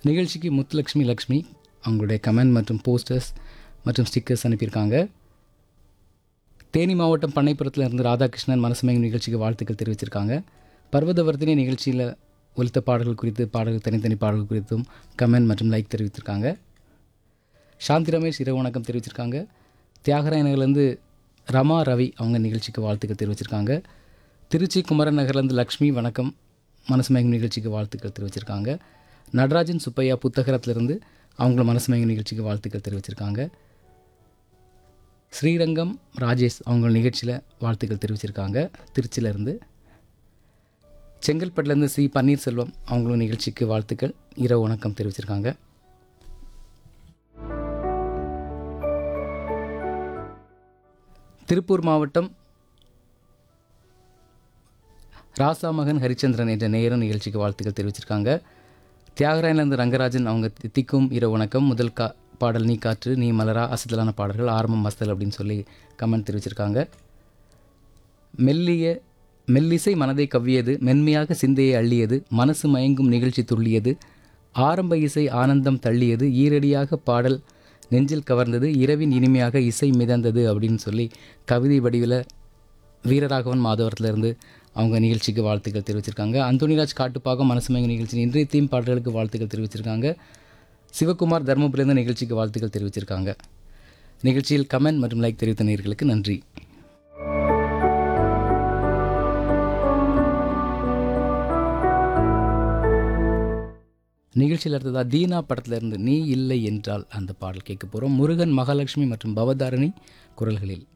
நிகழ்ச்சிக்கு முத்துலக்ஷ்மி லக்ஷ்மி அவங்களுடைய கமெண்ட் மற்றும் போஸ்டர்ஸ் மற்றும் ஸ்டிக்கர்ஸ் அனுப்பியிருக்காங்க தேனி மாவட்டம் பண்ணைப்புறத்தில் இருந்து ராதாகிருஷ்ணன் மனசுமயம் நிகழ்ச்சிக்கு வாழ்த்துக்கள் தெரிவிச்சிருக்காங்க பர்வதவர்த்தினி நிகழ்ச்சியில் ஒலித்த பாடல்கள் குறித்து பாடல்கள் தனித்தனி பாடல்கள் குறித்தும் கமெண்ட் மற்றும் லைக் தெரிவித்திருக்காங்க சாந்தி ரமேஷ் இரவு வணக்கம் தெரிவிச்சிருக்காங்க தியாகராயனகர்லேருந்து ரமா ரவி அவங்க நிகழ்ச்சிக்கு வாழ்த்துக்கள் தெரிவிச்சிருக்காங்க திருச்சி குமரன் நகர்லேருந்து லக்ஷ்மி வணக்கம் மனசுமயங்கும் நிகழ்ச்சிக்கு வாழ்த்துக்கள் தெரிவிச்சிருக்காங்க நடராஜன் சுப்பையா புத்தகரத்துலேருந்து அவங்கள மனசுமயங்கும் நிகழ்ச்சிக்கு வாழ்த்துக்கள் தெரிவிச்சிருக்காங்க ஸ்ரீரங்கம் ராஜேஷ் அவங்க நிகழ்ச்சியில் வாழ்த்துக்கள் தெரிவிச்சிருக்காங்க திருச்சியிலேருந்து செங்கல்பட்டுலேருந்து சி பன்னீர்செல்வம் அவங்களும் நிகழ்ச்சிக்கு வாழ்த்துக்கள் இரவு வணக்கம் தெரிவிச்சிருக்காங்க திருப்பூர் மாவட்டம் ராசாமகன் ஹரிச்சந்திரன் என்ற நேரம் நிகழ்ச்சிக்கு வாழ்த்துக்கள் தெரிவிச்சிருக்காங்க தியாகராயன்லேருந்து ரங்கராஜன் அவங்க தித்திக்கும் இரவு வணக்கம் முதல் கா பாடல் நீ காற்று நீ மலரா அசத்தலான பாடல்கள் ஆரம்பம் மஸ்தல் அப்படின்னு சொல்லி கமெண்ட் தெரிவிச்சிருக்காங்க மெல்லிய மெல்லிசை மனதை கவ்வியது மென்மையாக சிந்தையை அள்ளியது மனசு மயங்கும் நிகழ்ச்சி துள்ளியது ஆரம்ப இசை ஆனந்தம் தள்ளியது ஈரடியாக பாடல் நெஞ்சில் கவர்ந்தது இரவின் இனிமையாக இசை மிதந்தது அப்படின்னு சொல்லி கவிதை வடிவில் வீரராகவன் மாதவரத்துலேருந்து அவங்க நிகழ்ச்சிக்கு வாழ்த்துக்கள் தெரிவிச்சிருக்காங்க அந்தோனிராஜ் காட்டுப்பாகம் மனசுமயங்க நிகழ்ச்சி இன்றைய தீம் பாடல்களுக்கு வாழ்த்துக்கள் தெரிவிச்சிருக்காங்க சிவகுமார் தர்மபுரியிலிருந்து நிகழ்ச்சிக்கு வாழ்த்துக்கள் தெரிவிச்சிருக்காங்க நிகழ்ச்சியில் கமெண்ட் மற்றும் லைக் தெரிவித்த நேயர்களுக்கு நன்றி நிகழ்ச்சியில் அடுத்ததாக தீனா படத்துல இருந்து நீ இல்லை என்றால் அந்த பாடல் கேட்க போகிறோம் முருகன் மகாலட்சுமி மற்றும் பவதாரணி குரல்களில்